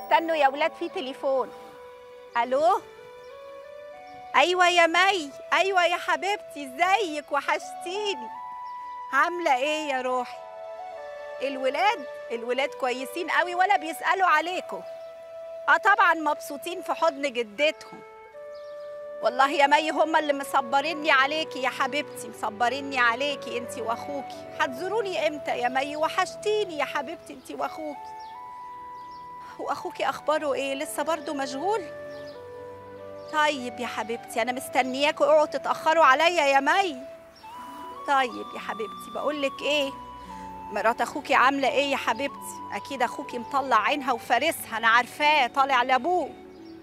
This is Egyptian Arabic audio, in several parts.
استنوا يا ولاد في تليفون الو ايوه يا مي ايوه يا حبيبتي ازيك وحشتيني عامله ايه يا روحي الولاد الولاد كويسين قوي ولا بيسالوا عليكم اه طبعا مبسوطين في حضن جدتهم والله يا مي هما اللي مصبريني عليكي يا حبيبتي مصبريني عليكي انتي واخوكي هتزوروني امتى يا مي وحشتيني يا حبيبتي انتي واخوكي واخوكي اخباره ايه لسه برضه مشغول طيب يا حبيبتي انا مستنياكوا اوعوا تتاخروا عليا يا مي طيب يا حبيبتي بقول لك ايه مرات اخوكي عامله ايه يا حبيبتي اكيد اخوكي مطلع عينها وفارسها انا عارفاه طالع لابوه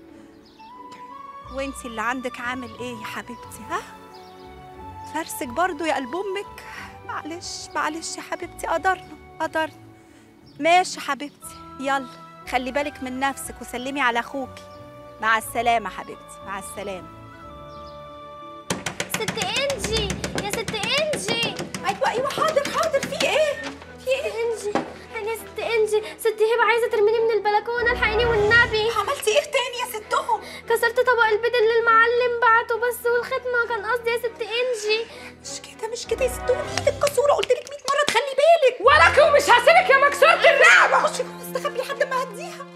وانتي اللي عندك عامل ايه يا حبيبتي ها فرسك برضو يا قلب امك معلش معلش يا حبيبتي قدرنا قدرنا ماشي حبيبتي يلا خلي بالك من نفسك وسلمي على اخوكي مع السلامه حبيبتي مع السلامه ست انجي يا ست انجي ايوه ايوه حاضر حاضر في ايه في ست انجي انا يا ست انجي ست هبه عايزه ترميني من البلكونه الحقيني والنبي عملتي ايه تاني يا ستهم كسرت طبق البيض اللي المعلم بعته بس والختمه كان قصدي يا ست انجي مش كده مش كده يا ستهم ايدك كسوره قلت لك 100 مره تخلي بالك ولك ومش هسيبك يا مكسورة الرقبة خشي جوه استخبي لحد ما هديها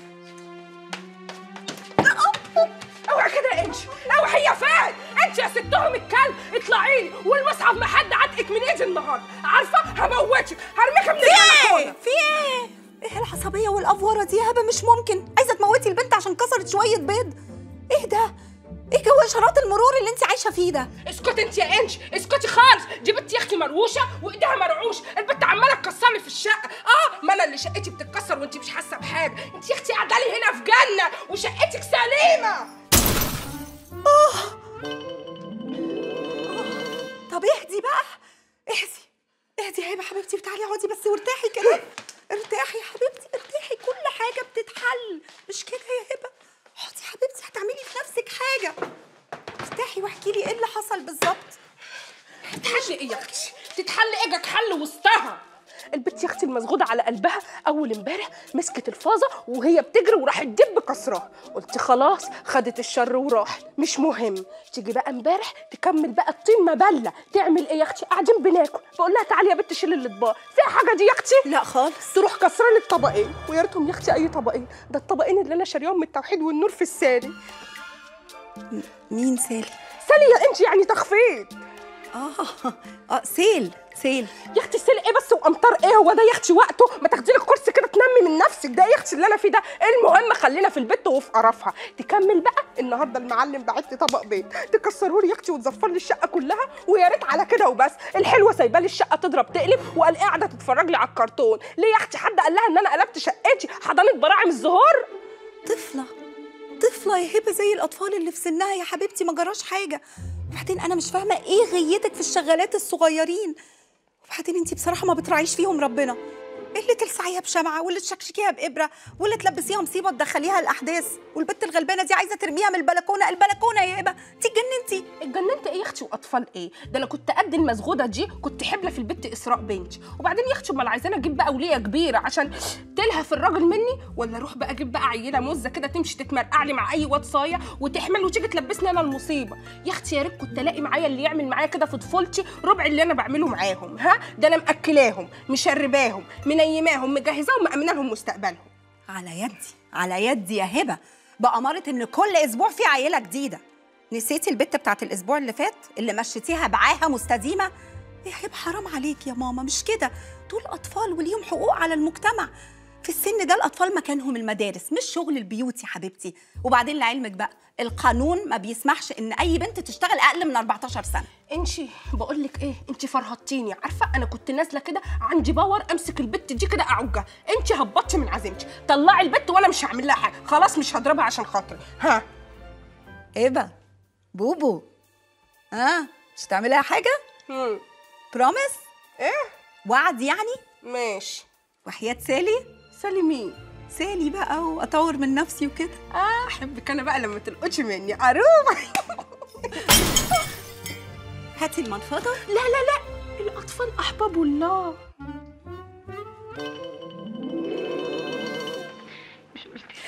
اوعي كده يا انش اوعي يا فهد انت يا ستهم الكلب اطلعي لي والمصحف ما حد عتقك من ايدي النهارده عارفه هموتك هرميك من في ايه البلكونه في ايه ايه العصبيه والافوره دي يا هبه مش ممكن عايزه تموتي البنت عشان كسرت شويه بيض ايه ده ايه جو اشارات المرور اللي انت عايشه فيه ده اسكتي انت يا انش اسكتي خالص دي بنت يا اختي مروشه وايديها مرعوش البنت عماله تكسر لي في الشقه اه ما انا اللي شقتي بتتكسر وانت مش حاسه بحاجه انت يا اختي قاعده لي هنا في جنه وشقتك سليمه طب اهدي بقى اهدي اهدي يا هبه حبيبتي تعالي اقعدي بس وارتاحي كده ارتاحي يا حبيبتي ارتاحي كل حاجه بتتحل مش كده يا هبه اقعدي يا حبيبتي هتعملي في نفسك حاجه ارتاحي واحكي لي ايه اللي حصل بالظبط تتحل ايه يا اختي تتحل اجك حل وسطها البت يا اختي المسغوده على قلبها اول امبارح مسكت الفازه وهي بتجري وراحت دب كسرها قلت خلاص خدت الشر وراحت مش مهم تيجي بقى امبارح تكمل بقى الطين مبله تعمل ايه يا اختي قاعدين بناكل بقول لها تعالي يا بت شيل الاطباق فيها حاجه دي يا اختي لا خالص تروح كسران الطبقين ويا ريتهم يا اختي اي طبقين ده الطبقين اللي انا شاريهم من التوحيد والنور في الساري مين سالي سالي يا انت يعني تخفيض اه اه سيل سيل يا اختي سيل ايه بس وامطار ايه هو ده يا اختي وقته ما تاخدي لك كرسي كده تنمي من نفسك ده يا اختي اللي انا فيه ده المهم خلينا في البيت وفي قرفها تكمل بقى النهارده المعلم بعت لي طبق بيض تكسره لي يا اختي وتزفر لي الشقه كلها ويا ريت على كده وبس الحلوه سايبه لي الشقه تضرب تقلب وقال قاعده تتفرج لي على الكرتون ليه يا اختي حد قال لها ان انا قلبت شقتي حضانه براعم الزهور طفله طفله يا هبه زي الاطفال اللي في سنها يا حبيبتي ما جراش حاجه وبعدين انا مش فاهمه ايه غيتك في الشغالات الصغيرين وبعدين انتي بصراحه ما بتراعيش فيهم ربنا إيه اللي تلسعيها بشمعه واللي تشكشكيها بابره واللي تلبسيها مصيبه تدخليها الاحداث والبت الغلبانه دي عايزه ترميها من البلكونه البلكونه يا هبه انتي اتجننتي اتجننت ايه يا اختي واطفال ايه ده انا كنت قد المسغوده دي كنت حبله في البت اسراء بنتي وبعدين يا اختي امال عايزاني اجيب بقى وليه كبيره عشان تلهف الراجل مني ولا اروح بقى اجيب بقى عيله مزه كده تمشي تتمرقع لي مع اي واد صايع وتحمل وتيجي تلبسني انا المصيبه يا اختي يا ريت كنت الاقي معايا اللي يعمل معايا كده في طفولتي ربع اللي انا بعمله معاهم ها ده انا مأكلاهم مشرباهم منيماهم مجهزاهم مأمنه لهم مستقبلهم على يدي على يدي يا هبه بأمارة ان كل اسبوع في عيله جديده نسيتي البت بتاعت الاسبوع اللي فات اللي مشيتيها بعاهه مستديمه يا هبه حرام عليك يا ماما مش كده دول اطفال وليهم حقوق على المجتمع في السن ده الاطفال مكانهم المدارس مش شغل البيوت يا حبيبتي وبعدين لعلمك بقى القانون ما بيسمحش ان اي بنت تشتغل اقل من 14 سنه انشي بقول لك ايه انت فرهطتيني عارفه انا كنت نازله كده عندي باور امسك البت دي كده اعوجها انت هبطتي من عزيمتي طلعي البت وانا مش هعمل لها حاجه خلاص مش هضربها عشان خاطري ها هبه بوبو ها آه. مش هتعملها حاجه مم. بروميس ايه وعد يعني ماشي وحياة سالي سلمي سالي بقى واطور من نفسي وكده اه احبك انا بقى لما تلقطش مني عروبه هاتي المنفضه لا لا لا الاطفال احباب الله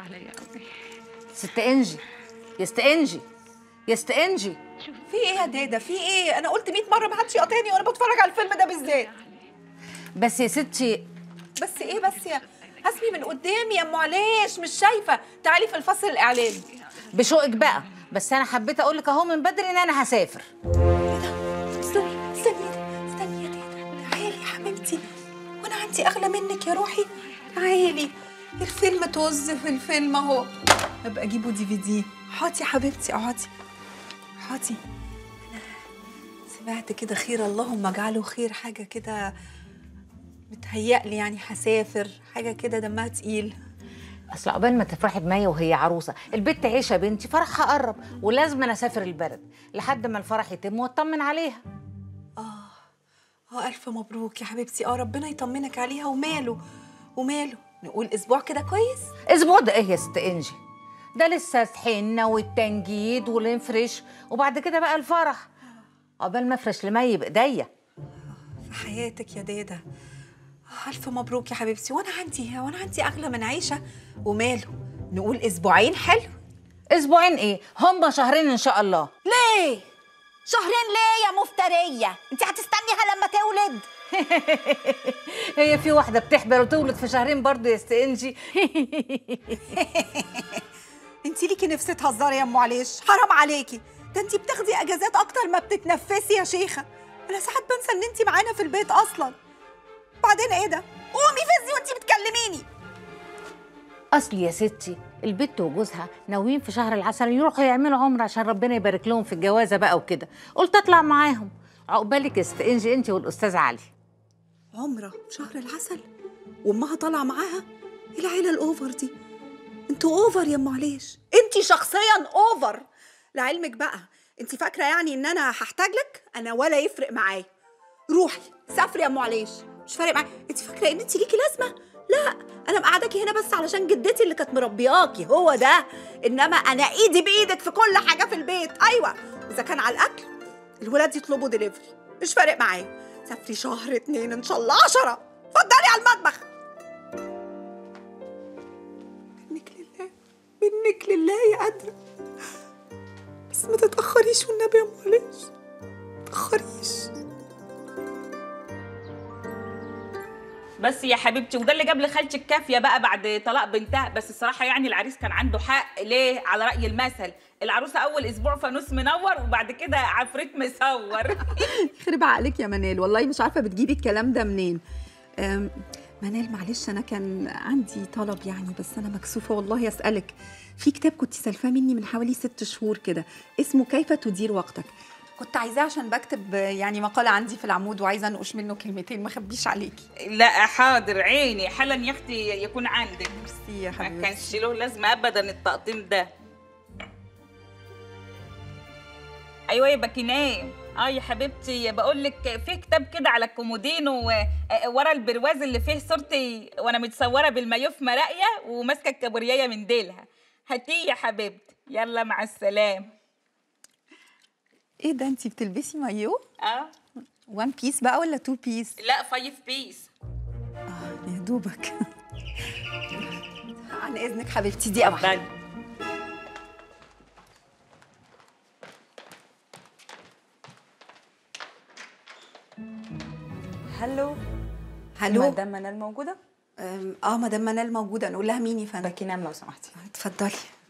عليا قوي ست انجي يا ست انجي يا ست انجي في ايه يا دادا في ايه انا قلت 100 مره ما حدش يقاطعني وانا بتفرج على الفيلم ده بالذات بس يا ستي بس ايه بس يا حسبي من قدامي يا ام علاش مش شايفه تعالي في الفصل الاعلامي بشوقك بقى بس انا حبيت اقول لك اهو من بدري ان انا هسافر استني استني استني يا دادا تعالي يا حبيبتي وانا عندي اغلى منك يا روحي تعالي الفيلم طز في الفيلم اهو ابقى اجيبه دي في دي حاضي يا حبيبتي اقعدي حاضي انا سمعت كده خير اللهم اجعله خير حاجه كده متهيألي يعني هسافر حاجه كده دمها تقيل اصل عقبال ما تفرحي بمايا وهي عروسه البت عيشه بنتي فرحها قرب ولازم انا اسافر البلد لحد ما الفرح يتم واطمن عليها اه الف مبروك يا حبيبتي اه ربنا يطمنك عليها وماله وماله نقول اسبوع كده كويس اسبوع ده ايه يا ست انجي ده لسه الحنه والتنجيد والانفريش وبعد كده بقى الفرح عقبال ما افرش لمي بايديا في حياتك يا دادا آه، الف مبروك يا حبيبتي وانا عندي وانا عندي اغلى من عيشه وماله نقول اسبوعين حلو اسبوعين ايه هم شهرين ان شاء الله ليه شهرين ليه يا مفتريه انت هتستنيها لما تولد هي في واحده بتحبل وتولد في شهرين برضه يا ست انجي انت ليكي نفس تهزري يا ام عليش حرام عليكي ده انت بتاخدي اجازات اكتر ما بتتنفسي يا شيخه انا ساعات بنسى ان انت معانا في البيت اصلا بعدين ايه ده قومي فزي وانت بتكلميني اصل يا ستي البت وجوزها ناويين في شهر العسل يروحوا يعملوا عمره عشان ربنا يبارك لهم في الجوازه بقى وكده قلت اطلع معاهم عقبالك يا ست انجي انت والاستاذ علي عمره في شهر العسل وامها طالعه معاها إيه العيله الاوفر دي انتوا اوفر يا ام عليش انت شخصيا اوفر لعلمك بقى انت فاكره يعني ان انا هحتاج لك انا ولا يفرق معايا روحي سافري يا ام عليش مش فارق معايا انت فاكره ان انت ليكي لازمه لا انا مقعداكي هنا بس علشان جدتي اللي كانت مربياكي هو ده انما انا ايدي بايدك في كل حاجه في البيت ايوه اذا كان على الاكل الولاد يطلبوا دليفري مش فارق معايا سافري شهر اتنين ان شاء الله عشرة اتفضلي على المطبخ منك لله منك لله يا قادرة بس ما تتأخريش والنبي يا معلش ما تتأخريش بس يا حبيبتي وده اللي جاب لخالتك كافيه بقى بعد طلاق بنتها بس الصراحه يعني العريس كان عنده حق ليه على راي المثل العروسه اول اسبوع فانوس منور وبعد كده عفريت مصور يخرب عقلك يا منال والله مش عارفة بتجيبي الكلام ده منين أم، منال معلش أنا كان عندي طلب يعني بس أنا مكسوفة والله أسألك في كتاب كنت سالفاه مني من حوالي ست شهور كده اسمه كيف تدير وقتك كنت عايزاه عشان بكتب يعني مقالة عندي في العمود وعايزة أنقش منه كلمتين ما اخبيش عليكي لا حاضر عيني حالا يا اختي يكون عندك ميرسي يا ما حبيبتي كانش له لازمه ابدا التقطيم ده ايوه يا باكينام اه يا حبيبتي بقول لك في كتاب كده على الكومودينو آه، آه، ورا البرواز اللي فيه صورتي وانا متصوره بالمايو في مراقيه وماسكه الكابوريايه من ديلها هاتيه يا حبيبتي يلا مع السلامه إيه ده أنتي بتلبسي مايو؟ اه وان بيس بقى ولا تو بيس؟ لا فايف بيس يا دوبك عن إذنك حبيبتي دي أوحد اتفضلي هلو هلو مدام منال موجودة؟ أم، اه مدام منال موجوده نقول لها مين يا فندم باكينام لو سمحتي اتفضلي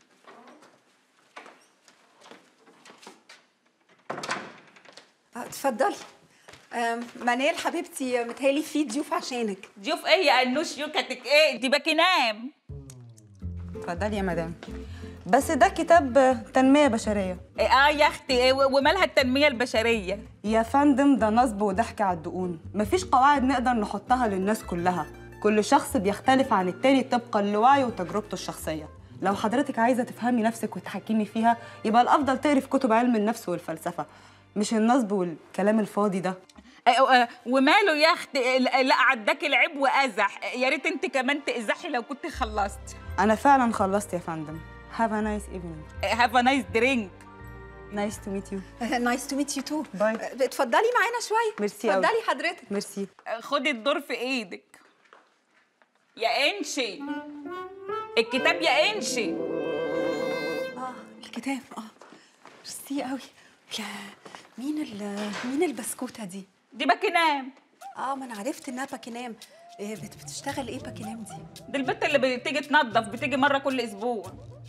آه، اتفضلي أم، منال حبيبتي متهيألي في ضيوف عشانك ضيوف ايه يا انوش يوكتك ايه دي باكينام اتفضلي يا مدام بس ده كتاب تنمية بشرية إيه، اه يا اختي إيه، و- ومالها التنميه البشريه يا فندم ده نصب وضحك على الدقون مفيش قواعد نقدر نحطها للناس كلها كل شخص بيختلف عن التاني طبقا لوعيه وتجربته الشخصية لو حضرتك عايزة تفهمي نفسك وتحكمي فيها يبقى الأفضل تقري في كتب علم النفس والفلسفة مش النصب والكلام الفاضي ده إيه، آه، وماله يا اختي إيه، لا لا، عداك العيب وازح يا ريت انت كمان تازحي لو كنت خلصت أنا فعلا خلصت يا فندم Have a nice evening هاف ا نايس درينك Nice to meet you نايس تو ميت يو تو باي اتفضلي معانا شويه ميرسي أوي. اتفضلي حضرتك ميرسي خدي الدور في ايدك يا انشي الكتاب يا انشي اه الكتاب اه ميرسي قوي لا مين ال مين البسكوته دي دي باكينام اه ما انا عرفت انها باكينام إيه بت- بتشتغل ايه باكينام دي دي البت اللي بتيجي تنظف بتيجي مره كل اسبوع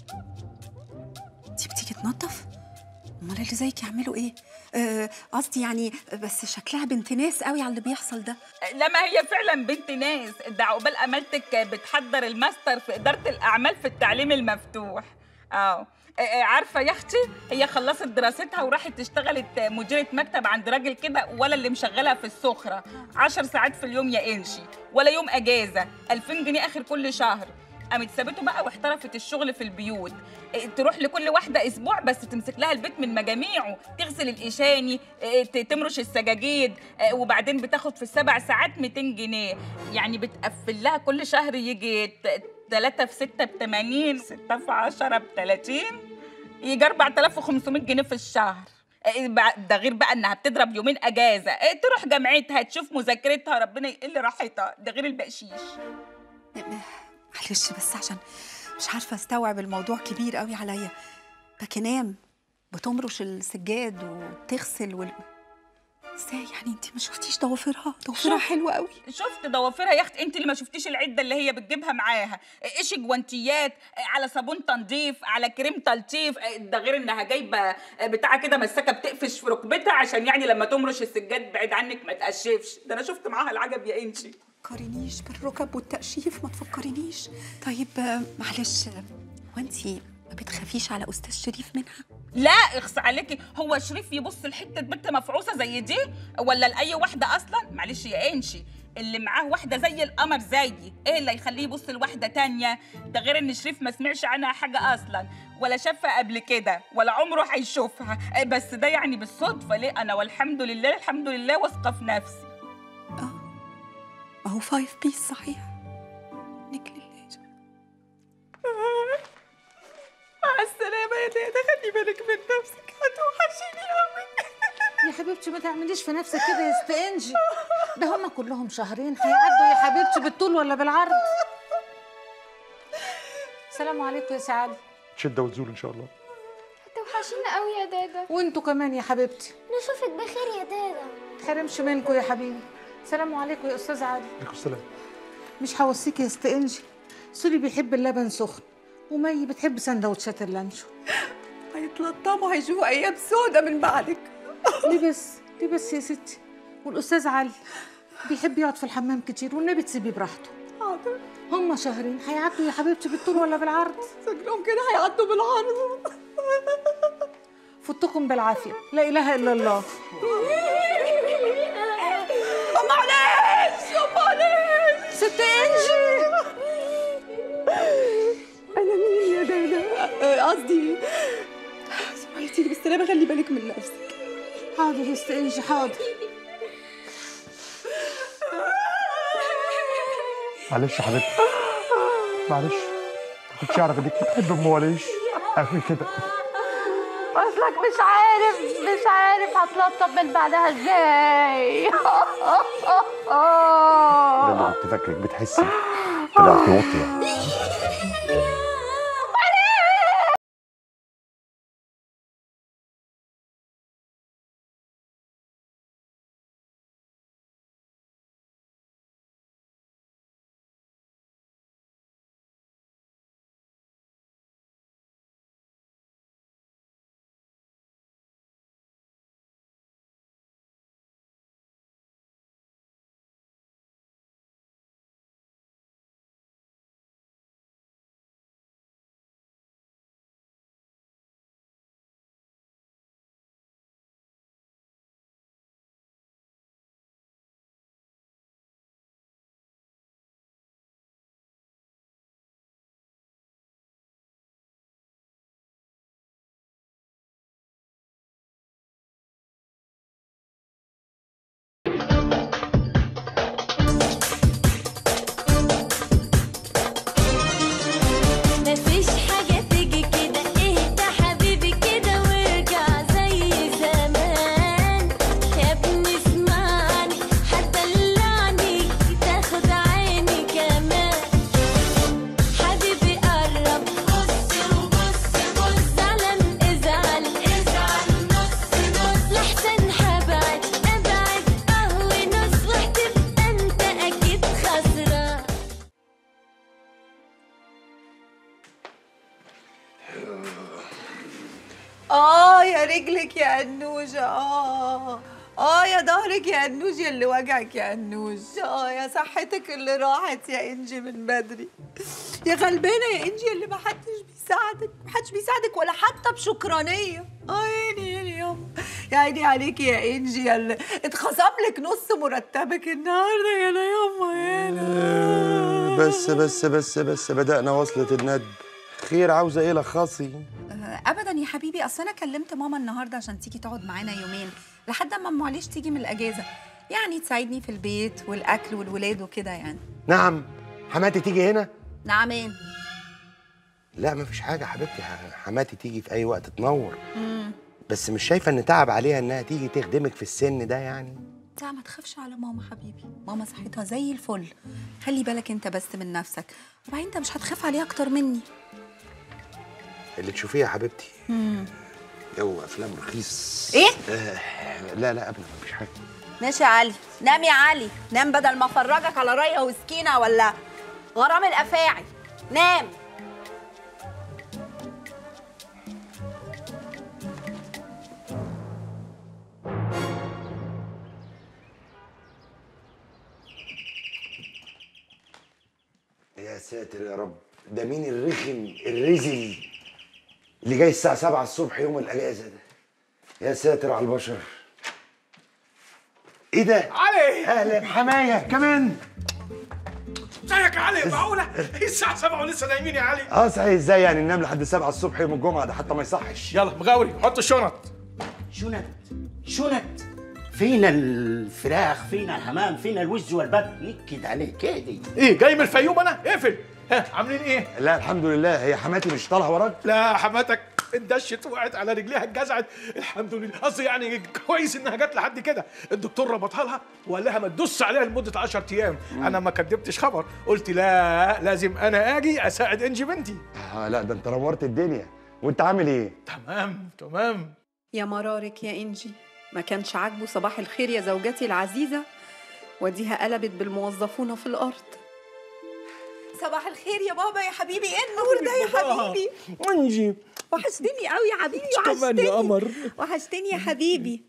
دي بتيجي تنظف امال اللي زيك يعملوا ايه آه، قصدي يعني بس شكلها بنت ناس قوي على اللي بيحصل ده لا ما هي فعلا بنت ناس ده عقبال امالتك بتحضر الماستر في اداره الاعمال في التعليم المفتوح اه آه، آه، عارفه يا اختي هي خلصت دراستها وراحت اشتغلت مديره مكتب عند راجل كده ولا اللي مشغلها في السخره عشر ساعات في اليوم يا انشي ولا يوم اجازه 2000 جنيه اخر كل شهر قامت سابته بقى واحترفت الشغل في البيوت إيه، تروح لكل واحده اسبوع بس تمسك لها البيت من مجاميعه تغسل الاشاني إيه، ت- تمرش السجاجيد إيه، وبعدين بتاخد في السبع ساعات 200 جنيه يعني بتقفل لها كل شهر يجي 3 في 6 ب 80 6 في 10 ب 30 يجي 4500 جنيه في الشهر إيه، بع- ده غير بقى انها بتضرب يومين اجازه إيه، تروح جامعتها تشوف مذاكرتها ربنا يقل راحتها ده غير البقشيش معلش بس عشان مش عارفه استوعب الموضوع كبير قوي عليا باكينام بتمرش السجاد وتغسل وال ازاي يعني انت ما شفتيش ضوافرها ضوافرها شفت. حلوه قوي شفت ضوافرها يا اخت انت اللي ما شفتيش العده اللي هي بتجيبها معاها ايش جوانتيات على صابون تنظيف على كريم تلطيف ده غير انها جايبه بتاعه كده مسكه بتقفش في ركبتها عشان يعني لما تمرش السجاد بعيد عنك ما تقشفش ده انا شفت معاها العجب يا انشي تفكرينيش بالركب والتقشيف ما تفكرينيش طيب آه، معلش آه، هو انت ما بتخافيش على استاذ شريف منها لا اخص عليكي هو شريف يبص لحته بنت مفعوصه زي دي ولا لاي واحده اصلا معلش يا انشي اللي معاه واحده زي القمر زيي ايه اللي يخليه يبص لواحده تانية ده غير ان شريف ما سمعش عنها حاجه اصلا ولا شافها قبل كده ولا عمره هيشوفها إيه بس ده يعني بالصدفه ليه انا والحمد لله الحمد لله واثقه في نفسي ما هو فايف بيس صحيح نك لله مع السلامة يا دادا خلي بالك من نفسك هتوحشيني قوي يا حبيبتي ما تعمليش في نفسك كده يا ست انجي ده هما كلهم شهرين هيعدوا يا حبيبتي بالطول ولا بالعرض السلام عليكم يا سي علي شده وتزول ان شاء الله هتوحشينا قوي يا دادا وانتوا كمان يا حبيبتي نشوفك بخير يا دادا تحرمش منكم يا حبيبي السلام عليكم يا استاذ علي عليكم السلام مش هوصيك يا ست انجي سوري بيحب اللبن سخن ومي بتحب سندوتشات اللانشو هيتلطموا هيشوفوا أيام سودة من بعدك ليه بس ليه بس يا ستي والاستاذ علي بيحب يقعد في الحمام كتير والنبي تسيبيه براحته حاضر هما شهرين هيعدوا يا حبيبتي بالطول ولا بالعرض شكلهم كده هيعدوا بالعرض فتكم بالعافيه لا اله الا الله معلش معلش ست انجي أنا مين يا دادا آه، قصدي سمعتي بالسلامة خلي بالك من نفسك حاضر يا ست انجي حاضر معلش يا حبيبتي معلش ما كنتش اعرف انك بتحب ام وليش قوي كده اصلك مش عارف مش عارف هتلطف من بعدها ازاي ده اللي كنت فاكرك بتحسي طلعتي واطيه رجلك يا انوجه اه اه يا ظهرك يا انوج يا اللي وجعك يا انوج اه يا صحتك اللي راحت يا انجي من بدري يا غلبانه يا انجي اللي ما حدش بيساعدك ما حدش بيساعدك ولا حتى بشكرانيه اه عيني يا ياما يا عيني عليكي يا انجي يا اللي اتخصم لك نص مرتبك النهارده يا لا ياما يا لا بس بس بس بس بدأنا وصلة الندب خير عاوزة ايه لخصي ابدا يا حبيبي اصل انا كلمت ماما النهارده عشان تيجي تقعد معانا يومين لحد اما ام عليش تيجي من الاجازه يعني تساعدني في البيت والاكل والولاد وكده يعني نعم حماتي تيجي هنا نعمين لا مفيش حاجة حبيبتي ح- حماتي تيجي في أي وقت تنور بس مش شايفة إن تعب عليها إنها تيجي تخدمك في السن ده يعني لا ما تخافش على ماما حبيبي ماما صحتها زي الفل خلي بالك انت بس من نفسك وبعدين انت مش هتخاف عليها اكتر مني اللي تشوفيه يا حبيبتي جو أفلام رخيص ايه آه لا لا أبدا مفيش حاجة ماشي يا علي نام يا علي نام بدل ما افرجك على ريا وسكينه ولا غرام الافاعي نام يا ساتر يا رب ده مين الرخم الرزل اللي جاي الساعة 7 الصبح يوم الأجازة ده يا ساتر على البشر ايه ده؟ علي اهلا حماية كمان ازيك يا علي معقولة؟ هي الساعة 7 ولسه نايمين يا علي اه صحيح ازاي يعني ننام لحد 7 الصبح يوم الجمعة ده حتى ما يصحش يلا مغاوري حط الشنط شنت شنت فينا الفراخ فينا الحمام فينا الوز والبط نكد عليه كده ايه جاي من الفيوم انا؟ اقفل ها عاملين ايه؟ لا الحمد لله هي حماتي مش طالعة وراك لا حماتك اندشت وقعت على رجليها اتجزعت الحمد لله قصدي يعني كويس انها جت لحد كده الدكتور ربطها لها وقال لها ما تدوس عليها لمده 10 ايام انا ما كدبتش خبر قلت لا لازم انا اجي اساعد انجي بنتي اه لا ده انت نورت الدنيا وانت عامل ايه؟ تمام تمام يا مرارك يا انجي ما كانش عاجبه صباح الخير يا زوجتي العزيزه وديها قلبت بالموظفون في الارض صباح الخير يا بابا يا حبيبي ايه النور ده يا حبيبي انجي وحشتني قوي يا حبيبي كمان يا وحشتني قمر وحشتني يا حبيبي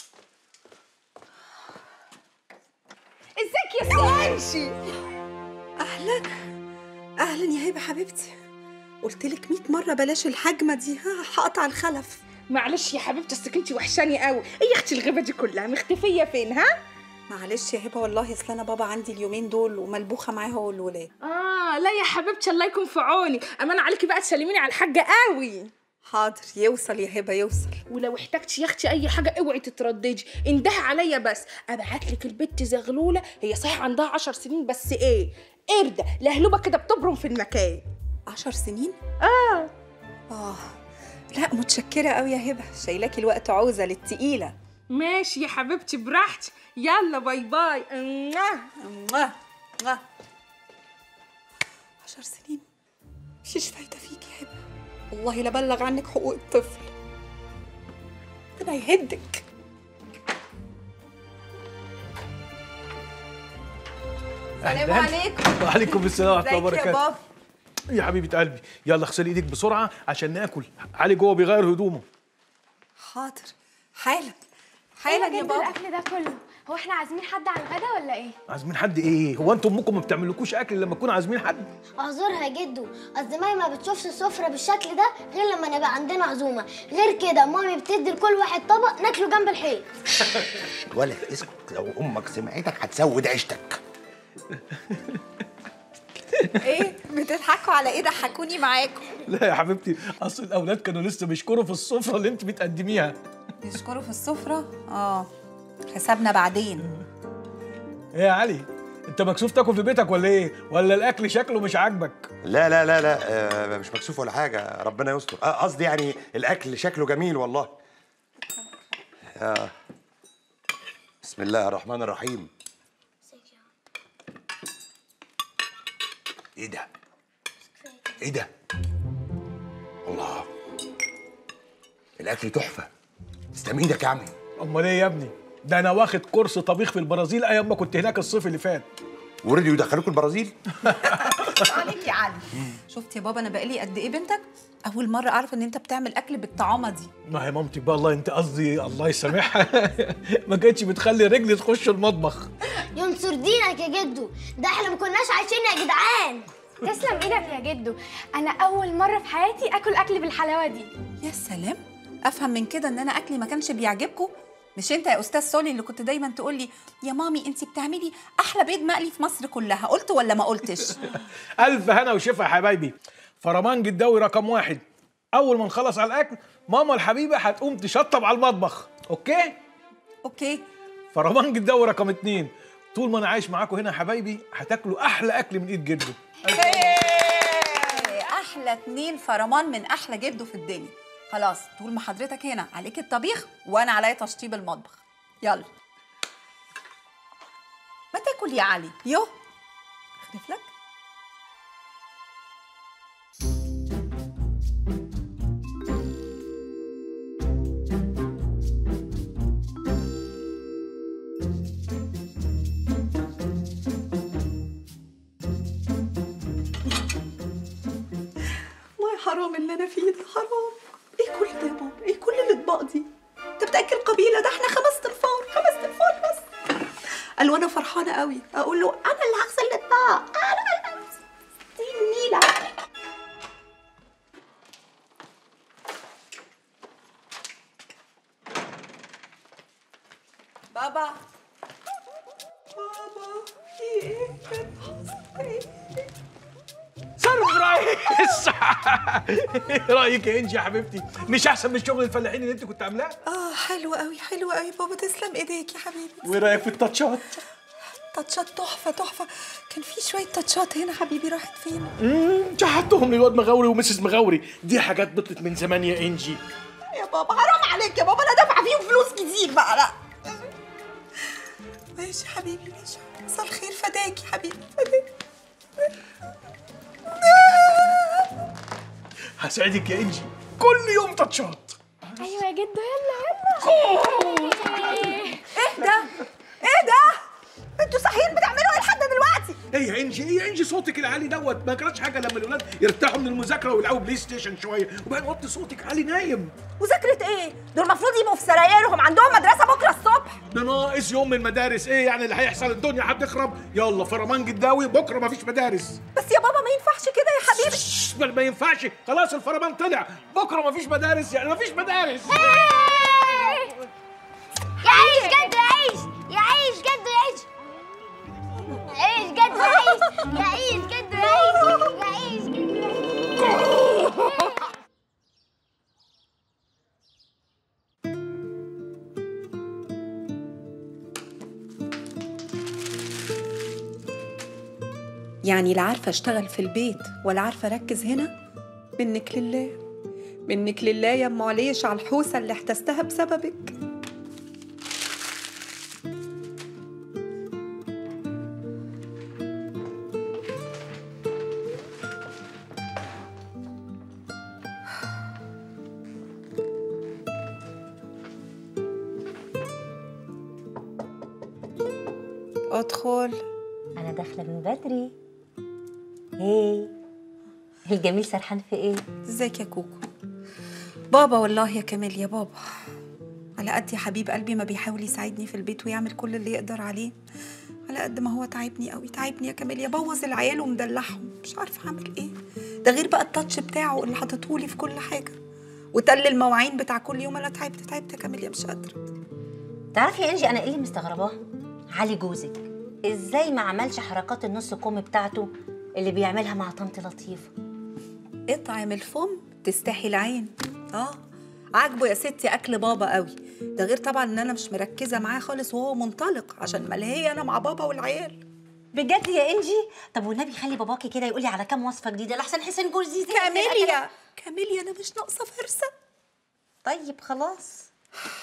ازيك يا سوانشي اهلا اهلا يا هبه حبيبتي قلت لك 100 مره بلاش الهجمه دي ها هقطع الخلف معلش يا حبيبتي اصل انتي وحشاني قوي ايه يا اختي الغيبه دي كلها مختفيه فين ها معلش يا هبه والله اصل انا بابا عندي اليومين دول وملبوخه معاه هو والولاد اه لا يا حبيبتي الله يكون في عوني امان عليكي بقى تسلميني على الحاجه قوي حاضر يوصل يا هبه يوصل ولو احتجتي يا اختي اي حاجه اوعي تترددي انده عليا بس ابعت لك البت زغلوله هي صحيح عندها عشر سنين بس ايه قرده لهلوبه كده بتبرم في المكان عشر سنين اه اه لا متشكره قوي يا هبه شايلاكي الوقت عوزه للتقيله ماشي يا حبيبتي براحتي يلا باي باي موah. موah. موah. عشر سنين مفيش فايدة فيك يا هبة والله لا بلغ عنك حقوق الطفل ربنا يهدك السلام أهلاً. عليكم وعليكم السلام ورحمه الله ازيك يا وبركاته بابا يا حبيبه قلبي يلا اغسلي ايدك بسرعه عشان ناكل علي جوه بيغير هدومه حاضر حالا حالا يا بابا الاكل ده كله هو احنا عازمين حد على الغدا ولا ايه عازمين حد ايه هو انتم امكم ما بتعملوكوش اكل لما تكونوا عازمين حد اعذرها يا جدو اصل مامي ما بتشوفش السفره بالشكل ده غير لما نبقى عندنا عزومه غير كده مامي بتدي لكل واحد طبق ناكله جنب الحيط ولا اسكت لو امك سمعتك هتسود عيشتك ايه بتضحكوا على ايه ضحكوني معاكم لا يا حبيبتي اصل الاولاد كانوا لسه بيشكروا في السفره اللي انت بتقدميها يشكروا في السفرة اه حسابنا بعدين ايه يا علي انت مكسوف تاكل في بيتك ولا ايه ولا الاكل شكله مش عاجبك لا لا لا لا آه مش مكسوف ولا حاجة ربنا يستر آه، قصدي يعني الأكل شكله جميل والله آه. بسم الله الرحمن الرحيم ايه ده؟ ايه ده؟ الله الأكل تحفة تسلم ايدك يا عمي امال ايه يا ابني ده انا واخد كورس طبيخ في البرازيل ايام ما كنت هناك الصيف اللي فات ورضيوا يدخلوكوا البرازيل؟ عليك يا علي شفت يا بابا انا بقالي قد ايه بنتك اول مره اعرف ان انت بتعمل اكل بالطعامه دي ما هي مامتك بقى الله انت قصدي الله يسامحها ما كانتش بتخلي رجلي تخش المطبخ ينصر دينك يا جدو ده احنا ما كناش عايشين يا جدعان تسلم ايدك يا جدو انا اول مره في حياتي اكل اكل بالحلاوه دي يا سلام افهم من كده ان انا اكلي ما كانش بيعجبكم مش انت يا استاذ سولي اللي كنت دايما تقول لي يا مامي انت بتعملي احلى بيض مقلي في مصر كلها قلت ولا ما قلتش الف هنا وشفا يا حبايبي فرمان جداوي رقم واحد اول ما نخلص على الاكل ماما الحبيبه هتقوم تشطب على المطبخ اوكي اوكي فرمان جداوي رقم اتنين طول ما انا عايش معاكم هنا يا حبايبي هتاكلوا احلى اكل من ايد جده احلى اتنين فرمان من احلى جده في الدنيا خلاص طول ما حضرتك هنا عليك الطبيخ وانا عليا تشطيب المطبخ يلا ما تاكل يا علي يو اخلف لك والله حرام اللي انا فيه ده حرام ايه كل ده يا بابا ايه كل الاطباق دي انت بتاكل قبيله ده احنا خمس تنفار خمس تنفار بس قال وانا فرحانه قوي اقول له انا اللي هغسل الاطباق انا اللي دي النيله بابا بابا في ايه كان حصل ايه سربرايز ايه رايك يا انجي يا حبيبتي مش احسن من شغل الفلاحين اللي انت كنت عاملاه اه حلو قوي حلو قوي بابا تسلم ايديك يا حبيبي وايه رايك في التاتشات تاتشات تحفه تحفه كان في شويه تاتشات هنا حبيبي راحت فين امم شحتهم للواد مغاوري ومسز مغاوري دي حاجات بطلت من زمان يا انجي يا بابا حرام عليك يا بابا انا دافعه فيهم فلوس كتير بقى لا ماشي حبيبي ماشي مساء الخير فداكي حبيبي فداكي هساعدك يا انجي كل يوم تاتشات ايوه يا جدو يلا يلا ايه ده ايه ده انتوا صاحيين بتعملوا ايه لحد دلوقتي ايه يا انجي ايه يا انجي صوتك العالي دوت ما جراش حاجه لما الاولاد يرتاحوا من المذاكره ويلعبوا بلاي ستيشن شويه وبعدين وطي صوتك عالي نايم مذاكره ايه دول المفروض يبقوا في سرايرهم عندهم مدرسه بكره الصبح ده ناقص يوم من المدارس ايه يعني اللي هيحصل الدنيا هتخرب يلا فرمان جداوي بكره مفيش مدارس بس يا بابا ما ينفعش كده يا حبيبي شش، بل ما ينفعش خلاص الفرمان طلع بكره مفيش مدارس يعني مفيش مدارس يعيش جدو يعيش يعيش جدو يعيش يعيش جدو يعيش يعيش جدو يعيش يعيش جدو يعيش يعني لا عارفه اشتغل في البيت ولا عارفه اركز هنا منك لله منك لله يا ام عليش على الحوسه اللي احتستها بسببك ادخل أنا داخلة من بدري هي الجميل سرحان في إيه؟ ازيك يا كوكو بابا والله يا كمال يا بابا على قد يا حبيب قلبي ما بيحاول يساعدني في البيت ويعمل كل اللي يقدر عليه على قد ما هو تعبني قوي تعبني يا كمال يبوظ العيال ومدلعهم مش عارفه اعمل ايه ده غير بقى التاتش بتاعه اللي حاططهولي في كل حاجه وتل المواعين بتاع كل يوم انا تعبت تعبت يا كاميليا مش قادره تعرفي يا إنجي أنا إيه اللي مستغرباه؟ علي جوزك إزاي ما عملش حركات النص كوم بتاعته اللي بيعملها مع طنط لطيفة اطعم الفم تستحي العين اه عاجبه يا ستي اكل بابا قوي ده غير طبعا ان انا مش مركزه معاه خالص وهو منطلق عشان ملهيه انا مع بابا والعيال بجد يا إنجي طب والنبي خلي باباكي كده يقولي على كام وصفة جديدة لحسن حسين جوزي كاميليا كاميليا انا مش ناقصه فرصه طيب خلاص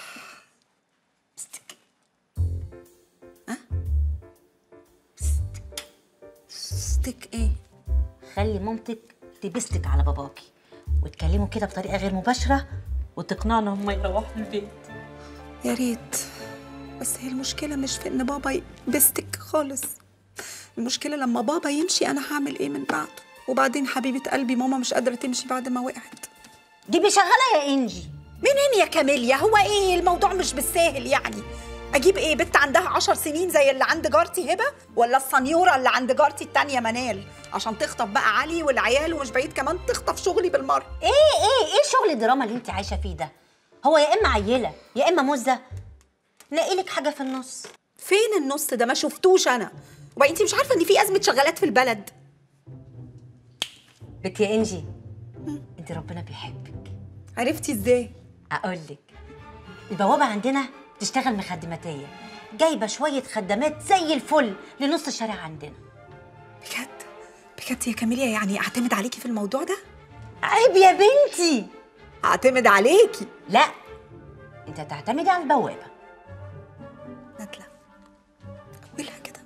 ستيك ايه خلي مامتك تبستك على باباكي وتكلموا كده بطريقة غير مباشرة وتقنعنا ان هم يروحوا البيت يا ريت بس هي المشكله مش في ان بابا يبستك خالص المشكله لما بابا يمشي انا هعمل ايه من بعده وبعدين حبيبه قلبي ماما مش قادره تمشي بعد ما وقعت دي بشغلة يا انجي منين يا كاميليا هو ايه الموضوع مش بالساهل يعني اجيب ايه بنت عندها عشر سنين زي اللي عند جارتي هبه ولا السنيوره اللي عند جارتي التانية منال عشان تخطف بقى علي والعيال ومش بعيد كمان تخطف شغلي بالمره ايه ايه ايه شغل الدراما اللي انت عايشه فيه ده هو يا اما عيله يا اما مزه لاقي لك حاجه في النص فين النص ده ما شفتوش انا وبقى انت مش عارفه ان في ازمه شغالات في البلد بك يا انجي انت ربنا بيحبك عرفتي ازاي اقول لك البوابه عندنا تشتغل مخدماتيه جايبه شويه خدامات زي الفل لنص الشارع عندنا بجد بجد يا كاميليا يعني اعتمد عليكي في الموضوع ده عيب يا بنتي اعتمد عليكي لا انت تعتمدي على البوابه نادله اولها كده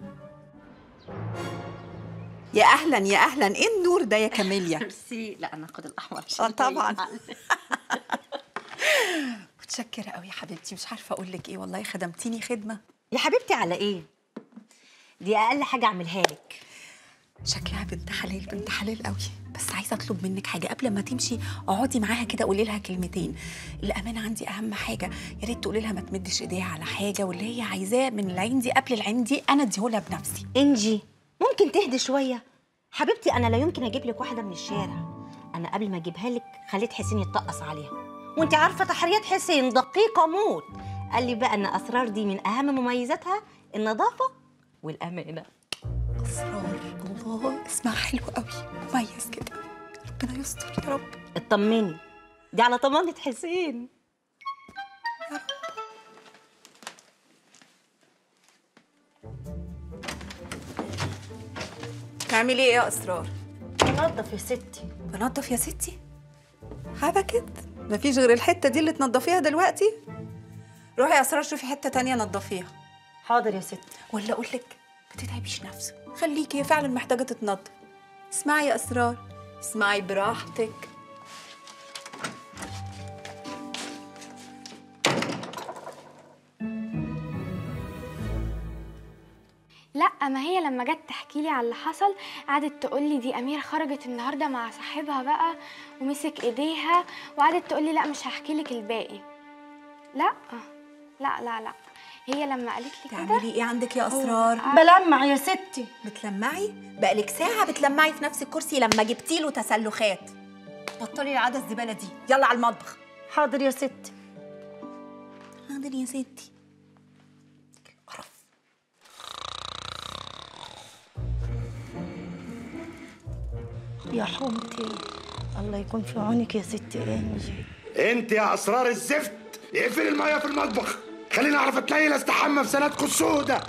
يا اهلا يا اهلا ايه النور ده يا كاميليا ميرسي لا انا اخد الاحمر اه طبعا متشكره قوي يا حبيبتي مش عارفه اقول لك ايه والله خدمتيني خدمه يا حبيبتي على ايه دي اقل حاجه اعملها لك شكلها بنت حلال بنت حلال قوي بس عايزه اطلب منك حاجه قبل ما تمشي اقعدي معاها كده قولي لها كلمتين الامانه عندي اهم حاجه يا ريت تقولي لها ما تمدش ايديها على حاجه واللي هي عايزاه من العين دي قبل العين دي انا اديهولها بنفسي انجي ممكن تهدي شويه حبيبتي انا لا يمكن اجيب لك واحده من الشارع انا قبل ما اجيبها لك خليت حسين يتطقص عليها وانت عارفه تحريات حسين دقيقه موت قال لي بقى ان اسرار دي من اهم مميزاتها النظافه والامانه اسرار الله اسمها حلو قوي مميز كده ربنا يستر يا رب اطمني دي على طمانة حسين تعملي ايه يا اسرار بنضف يا ستي بنضف يا ستي حاجه كده مفيش غير الحته دي اللي تنضفيها دلوقتي روحي يا اسرار شوفي حته تانية نضفيها حاضر يا ستي ولا اقول لك ما تتعبيش نفسك خليكي هي فعلا محتاجه تتنضف اسمعي يا اسرار اسمعي براحتك لا ما هي لما جت تحكي لي على اللي حصل قعدت تقول لي دي اميره خرجت النهارده مع صاحبها بقى ومسك ايديها وقعدت تقول لي لا مش هحكي لك الباقي لا لا لا لا هي لما قالت لي كده تعملي ايه عندك يا اسرار بلمع يا ستي بتلمعي بقالك ساعه بتلمعي في نفس الكرسي لما جبتي له تسلخات بطلي العاده الزباله دي يلا على المطبخ حاضر يا ستي حاضر يا ستي يا حمتي الله يكون في عونك يا ست انجي انت يا اسرار الزفت اقفل الميه في المطبخ خليني اعرف اتنيل استحمى في سنتكم السودة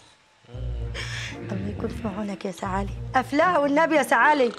الله يكون في عونك يا سعالي افلاها والنبي يا سعالي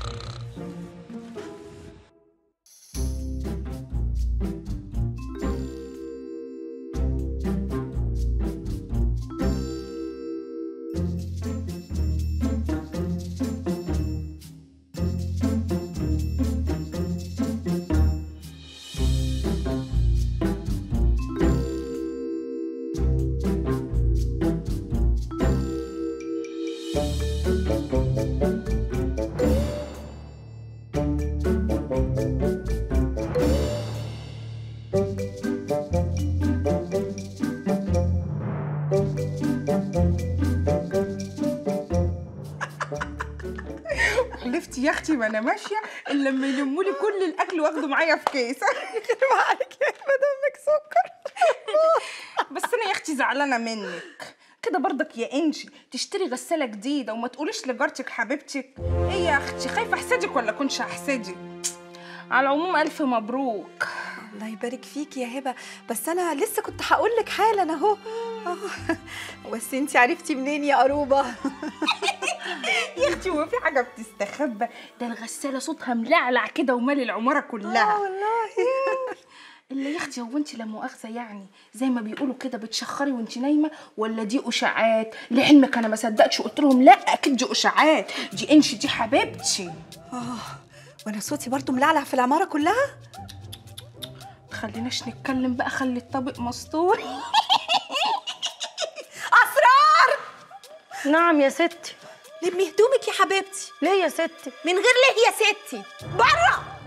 حلفتي يا اختي وانا ماشيه الا لما يلموا لي كل الاكل واخده معايا في كيس يخرب عليك يا احمد امك سكر بس انا يا اختي زعلانه منك كده برضك يا انجي تشتري غساله جديده وما تقوليش لجارتك حبيبتك ايه يا اختي خايفه احسدك ولا كنتش احسدك على العموم الف مبروك الله يبارك فيك يا هبه بس انا لسه كنت هقول لك حالا اهو أهو. بس انت عرفتي منين يا قروبه يا اختي هو في حاجه بتستخبى ده الغساله صوتها ملعلع كده ومالي العماره كلها اه والله الا يا اختي هو انت لا مؤاخذه يعني زي ما بيقولوا كده بتشخري وانت نايمه ولا دي اشاعات لعلمك انا ما صدقتش وقلت لهم لا اكيد دي اشاعات دي انشي دي حبيبتي اه وانا صوتي برضو ملعلع في العماره كلها خليناش نتكلم بقى خلي الطبق مستور اسرار نعم يا ستي لمي هدومك يا حبيبتي ليه يا ستي من غير ليه يا ستي بره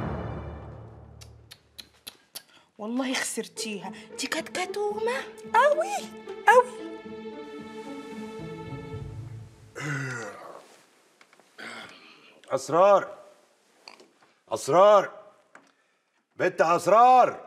والله خسرتيها دي كانت كتومه قوي قوي اسرار اسرار بنت اسرار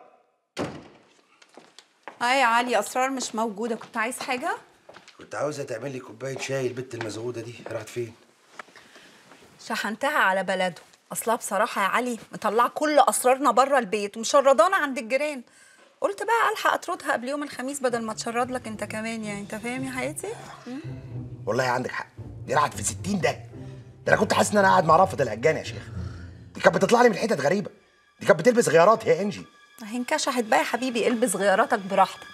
اه يا علي اسرار مش موجوده كنت عايز حاجه كنت عاوزه تعمل لي كوبايه شاي البت المزغوده دي راحت فين شحنتها على بلده اصلها بصراحه يا علي مطلعه كل اسرارنا بره البيت ومشردانا عند الجيران قلت بقى الحق اطردها قبل يوم الخميس بدل ما تشرد لك انت كمان يعني انت فاهم يا حياتي والله عندك حق دي راحت في 60 ده ده انا كنت حاسس ان انا قاعد مع رافض العجان يا شيخ دي كانت بتطلع لي من حتت غريبه دي كانت بتلبس غيارات يا انجي اهي انكشحت بقى يا حبيبي البس غياراتك براحتك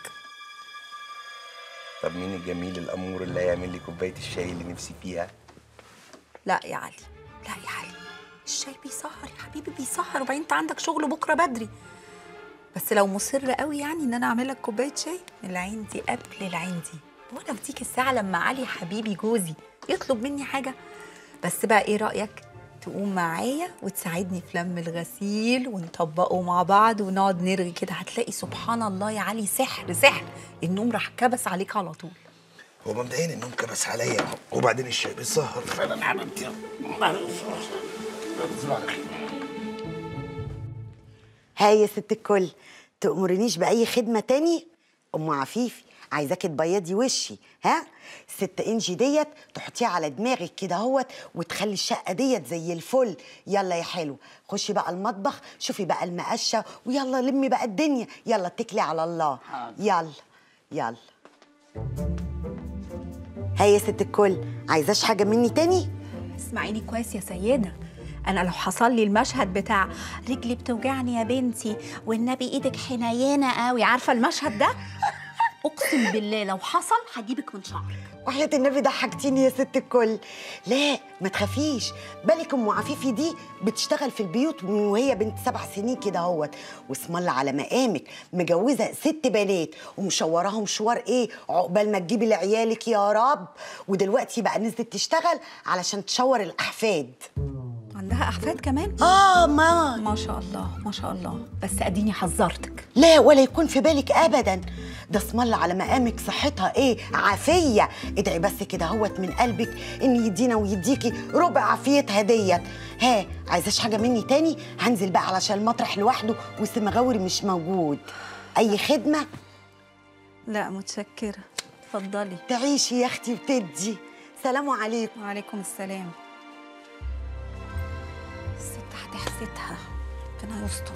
طب مين الجميل الامور اللي هيعمل لي كوبايه الشاي اللي نفسي فيها لا يا علي لا يا علي الشاي بيسهر يا حبيبي بيسهر وبعدين انت عندك شغل بكره بدري بس لو مصر قوي يعني ان انا اعمل لك كوبايه شاي العين دي قبل العين دي وانا في ديك الساعه لما علي حبيبي جوزي يطلب مني حاجه بس بقى ايه رايك تقوم معايا وتساعدني في لم الغسيل ونطبقه مع بعض ونقعد نرغي كده هتلاقي سبحان الله يا علي سحر سحر النوم راح كبس عليك على طول هو مبدئيا النوم كبس عليا وبعدين الشاي بيسهر فعلا حبيبتي هاي يا ست الكل تأمرنيش بأي خدمة تاني أم عفيفي عايزاكي تبيضي وشي ها ست انجي ديت تحطيها على دماغك كده اهوت وتخلي الشقه ديت زي الفل يلا يا حلو خشي بقى المطبخ شوفي بقى المقشه ويلا لمي بقى الدنيا يلا اتكلي على الله يلا يلا هاي يا ست الكل عايزاش حاجه مني تاني اسمعيني كويس يا سيدة أنا لو حصل لي المشهد بتاع رجلي بتوجعني يا بنتي والنبي إيدك حنينة قوي عارفة المشهد ده؟ أقسم بالله لو حصل هجيبك من شعرك وحياة النبي ضحكتيني يا ست الكل لا ما تخافيش بالك ام عفيفي دي بتشتغل في البيوت من وهي بنت سبع سنين كده اهوت واسم الله على مقامك مجوزه ست بنات ومشوراهم مشوار ايه عقبال ما تجيبي لعيالك يا رب ودلوقتي بقى نزلت تشتغل علشان تشور الاحفاد عندها أحفاد كمان؟ اه ما ما شاء الله ما شاء الله بس أديني حذرتك لا ولا يكون في بالك ابدا ده اسم الله على مقامك صحتها ايه عافيه ادعي بس كده اهوت من قلبك ان يدينا ويديكي ربع عافيتها ديت ها عايزاش حاجه مني تاني هنزل بقى علشان المطرح لوحده والسمغاوري مش موجود اي خدمه لا متشكرة اتفضلي تعيشي يا اختي وتدي سلام عليكم وعليكم السلام الست هتحسدها ربنا يستر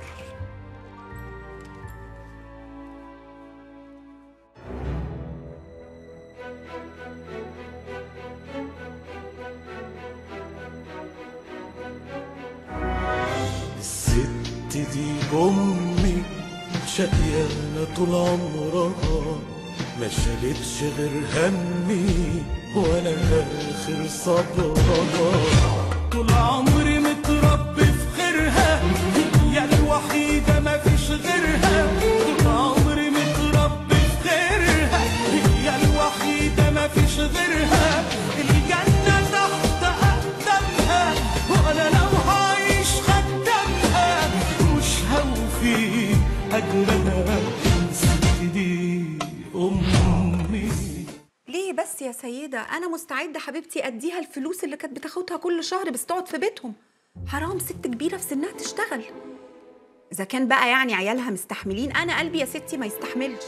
الست دي أمي شقيانة طول عمرها ما شالتش غير همي ولا آخر صبرها طول عمري متربي في خيرها هي الوحيدة ما فيش غيرها طول عمري متربي في خيرها هي الوحيدة ما فيش غيرها الجنة تحت أقدامها وأنا لو هعيش خدامها مش هوفي أجرها الست دي أمي ليه بس يا سيدة أنا مستعدة حبيبتي أديها الفلوس اللي كانت بتاخدها كل شهر بس تقعد في بيتهم حرام ست كبيرة في سنها تشتغل إذا كان بقى يعني عيالها مستحملين أنا قلبي يا ستي ما يستحملش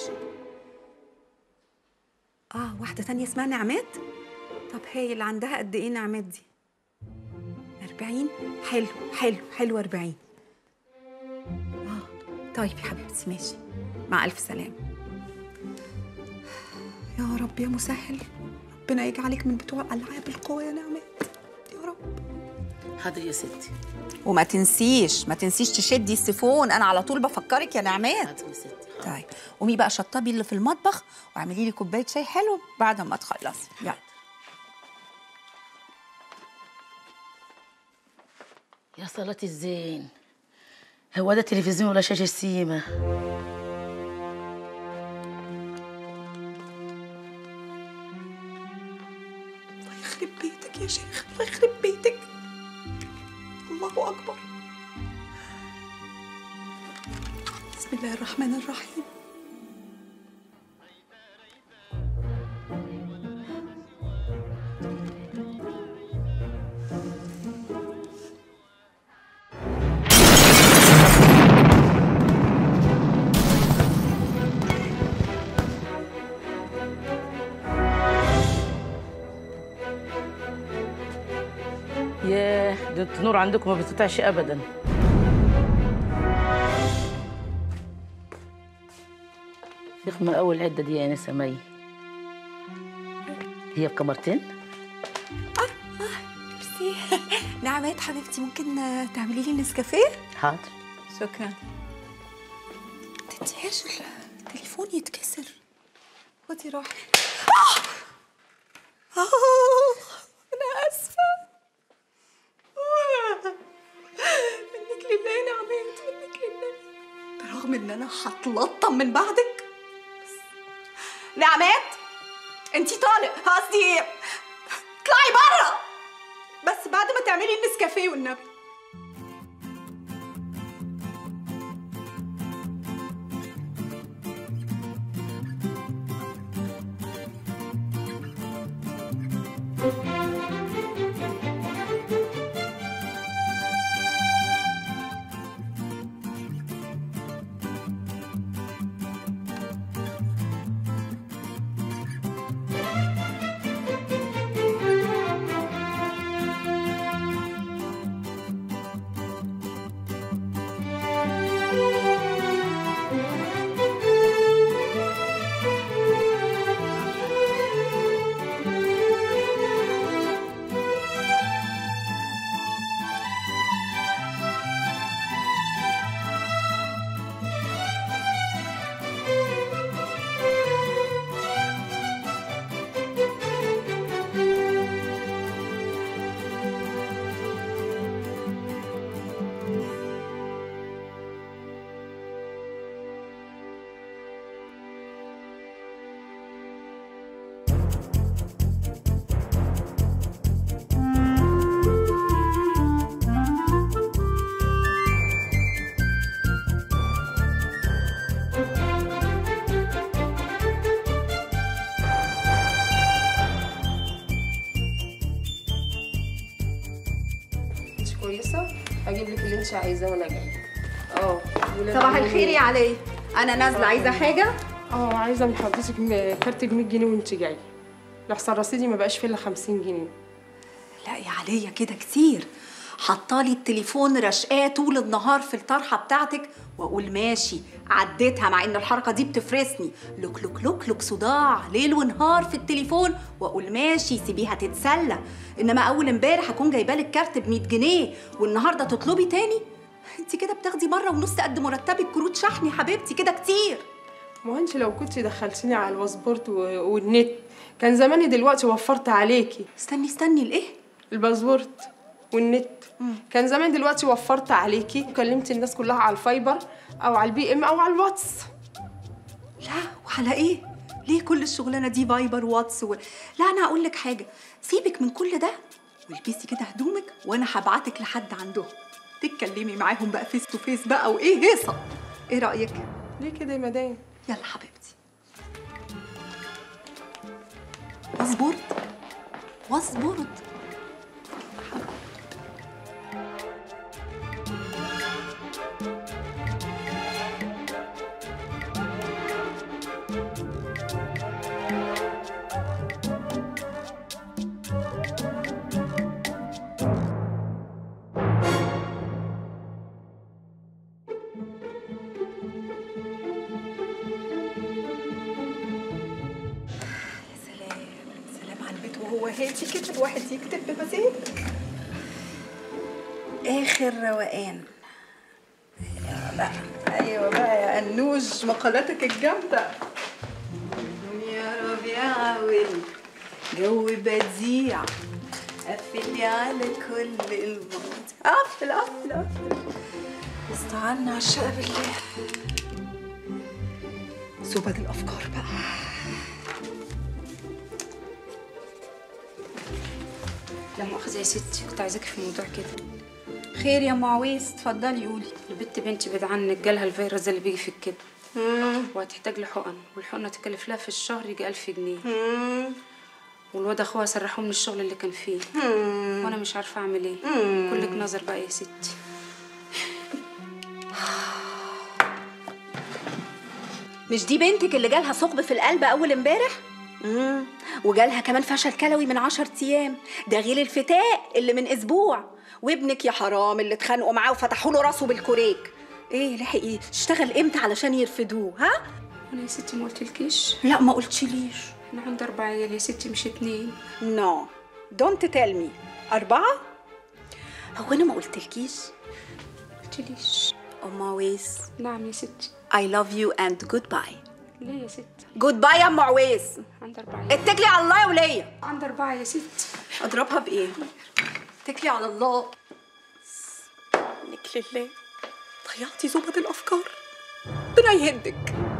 آه واحدة تانية اسمها نعمات طب هي اللي عندها قد إيه نعمات دي أربعين حلو حلو حلو أربعين آه طيب يا حبيبتي ماشي مع ألف سلامة يا رب يا مسهل ربنا يجعلك من بتوع العاب القوى يا نعمات يا رب حاضر يا ستي وما تنسيش ما تنسيش تشدي السيفون انا على طول بفكرك يا نعمات حاضر يا ستي طيب قومي بقى شطبي اللي في المطبخ واعملي لي كوبايه شاي حلو بعد ما تخلصي يلا يا صلاة الزين هو ده تلفزيون ولا شاشة سيما يخرب يخرب بيتك يا شيخ الله يخرب بيتك الله أكبر بسم الله الرحمن الرحيم ياه ده النور عندكم ما بتقطعش ابدا فخمة أول عدة دي يا نسا مي هي بكمرتين؟ ميرسي نعمات حبيبتي ممكن آه، تعملي لي نسكافيه حاضر شكرا تنسيهاش التليفون يتكسر خدي روحي آه! آه! أنا آسفة آه! منك لله يا نعمات منك لله برغم إن أنا هتلطم من بعدك بس نعمات انتي طالق قصدي اطلعي بره بس بعد ما تعملي النسكافيه والنبي انت كويسه اجيب لك اللي انت عايزاه وانا جايه اه ولاد صباح عمي- الخير يا علي انا نازله عايزه حاجه اه عايزه من حضرتك م- كارت ب 100 جنيه وانت جايه لحسن رصيدي ما بقاش فيه الا 50 جنيه لا يا عليا كده كتير حطالي التليفون رشقاه طول النهار في الطرحه بتاعتك واقول ماشي عديتها مع ان الحركه دي بتفرسني لوك لوك لوك لوك صداع ليل ونهار في التليفون واقول ماشي سيبيها تتسلى انما اول امبارح اكون جايبالك كارت ب 100 جنيه والنهارده تطلبي تاني انت كده بتاخدي مره ونص قد مرتبك كروت شحن يا حبيبتي كده كتير ما هو انت لو كنت دخلتيني على الباسبورت و- والنت كان زماني دلوقتي وفرت عليكي استني استني الايه الباسبورت والنت كان زمان دلوقتي وفرت عليكي وكلمت الناس كلها على الفايبر او على البي ام او على الواتس لا وعلى ايه ليه كل الشغلانه دي فايبر واتس و... لا انا هقول لك حاجه سيبك من كل ده والبسي كده هدومك وانا هبعتك لحد عندهم تتكلمي معاهم بقى فيس تو فيس بقى وايه هيصه ايه رايك ليه كده يا مدام يلا حبيبتي واصبرت واصبرت سلام على البيت وهو هادي كده الواحد يكتب بمزاج اخر روقان يا بقى ايوه بقى يا انوش مقالاتك الجامده الدنيا ربيعه والجو بديع قفلي على كل الماضي قفل قفل قفل استعنا على الشقه بالله زبد الافكار بقى لا مؤاخذة يا ستي كنت عايزاكي في موضوع كده خير يا ام عويس اتفضلي قولي البت بنتي بعيد عنك جالها الفيروس ده اللي بيجي في الكبد وهتحتاج لحقن والحقنة تكلف لها في الشهر يجي ألف جنيه والواد اخوها سرحوه من الشغل اللي كان فيه وانا مش عارفه اعمل ايه كلك نظر بقى يا ستي مش دي بنتك اللي جالها ثقب في القلب اول امبارح امم وجالها كمان فشل كلوي من عشر ايام ده غير الفتاء اللي من اسبوع وابنك يا حرام اللي اتخانقوا معاه وفتحوا له راسه بالكوريك ايه لحق ايه اشتغل امتى علشان يرفدوه ها انا يا ستي ما قلتلكيش لا ما قلتليش انا عندي اربع عيال يا ستي مش اتنين نو دونت تيل مي اربعه هو انا ما قلتلكيش قلتليش ام عويس نعم يا ستي I love you and goodbye ليه يا ستي goodbye يا ام عويس عندي اربع عيال اتكلي على الله يا ولية عندي اربعه يا ستي اضربها بايه اتكلي على الله منك لله ضيعتي زبد الافكار ربنا يهدك